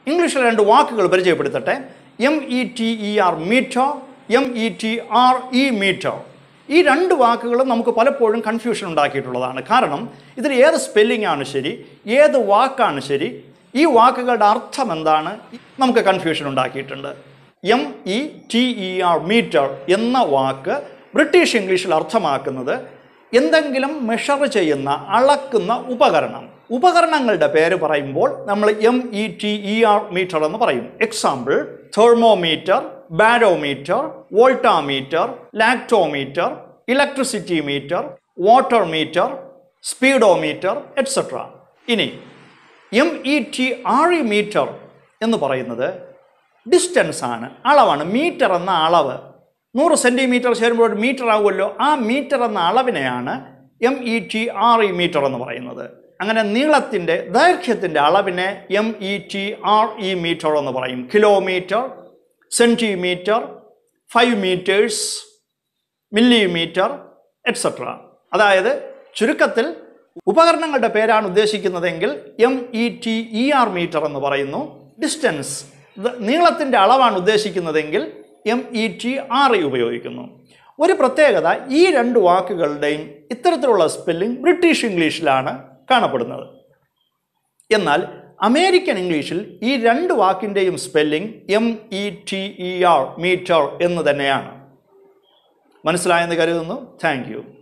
ഇംഗ്ലീഷിലെ രണ്ട് വാക്കുകൾ പരിചയപ്പെടുത്തട്ടെ M E T E R meter M E T R E metre ഈ രണ്ട് വാക്കുകളും നമുക്ക് പലപ്പോഴും കൺഫ്യൂഷൻ ഉണ്ടാക്കിയിട്ടുള്ളതാണ് കാരണം ഇതിൽ ഏത് സ്പെല്ലിംഗ് ആണ് ശരി ഏത് വാക്കാണ് ശരി ഈ വാക്കുകളുടെ അർത്ഥം എന്താണ് നമുക്ക് കൺഫ്യൂഷൻ ഉണ്ടാക്കിയിട്ടുണ്ട് M E T E R meter എന്ന വാക്ക് ബ്രിട്ടീഷ് ഇംഗ്ലീഷിൽ അർത്ഥമാക്കുന്നത് എന്തെങ്കിലും മെഷർ ചെയ്യുന്ന അളക്കുന്ന ഉപകരണം ഉപകരണങ്ങളുടെ പേര് പറയുമ്പോൾ നമ്മൾ M E T E R meter എന്ന് പറയും example thermometer barometer voltameter lactometer electricity meter water meter speedometer etcetera ഇനി M E T R E metre എന്ന് പറയുന്നത് ഡിസ്റ്റൻസ് ആണ് അളവാണ് മീറ്റർ എന്ന അളവ് നൂറ് സെൻറ്റിമീറ്റർ ചേരുമ്പോൾ ഒരു മീറ്റർ ആകുമല്ലോ ആ മീറ്റർ എന്ന അളവിനെയാണ് M E T R E metre എന്ന് പറയുന്നത് അങ്ങനെ നീളത്തിൻ്റെ ദൈർഘ്യത്തിൻ്റെ അളവിനെ M E T R E metre എന്ന് പറയും kilometre centimetre five metres millimetre etcetera അതായത് ചുരുക്കത്തിൽ ഉപകരണങ്ങളുടെ പേരാണ് ഉദ്ദേശിക്കുന്നതെങ്കിൽ M E T E R meter എന്ന് പറയുന്നു ഡിസ്റ്റൻസ് നീളത്തിൻ്റെ അളവാണ് ഉദ്ദേശിക്കുന്നതെങ്കിൽ M E T R E ഉപയോഗിക്കുന്നു ഒരു പ്രത്യേകത ഈ രണ്ട് വാക്കുകളുടെയും ഇത്തരത്തിലുള്ള സ്പെല്ലിംഗ് ബ്രിട്ടീഷ് ഇംഗ്ലീഷിലാണ് കാണപ്പെടുന്നത് എന്നാൽ അമേരിക്കൻ ഇംഗ്ലീഷിൽ ഈ രണ്ട് വാക്കിൻ്റെയും spelling M E T E R meter എന്ന് തന്നെയാണ് മനസ്സിലായെന്ന് കരുതുന്നു താങ്ക് യു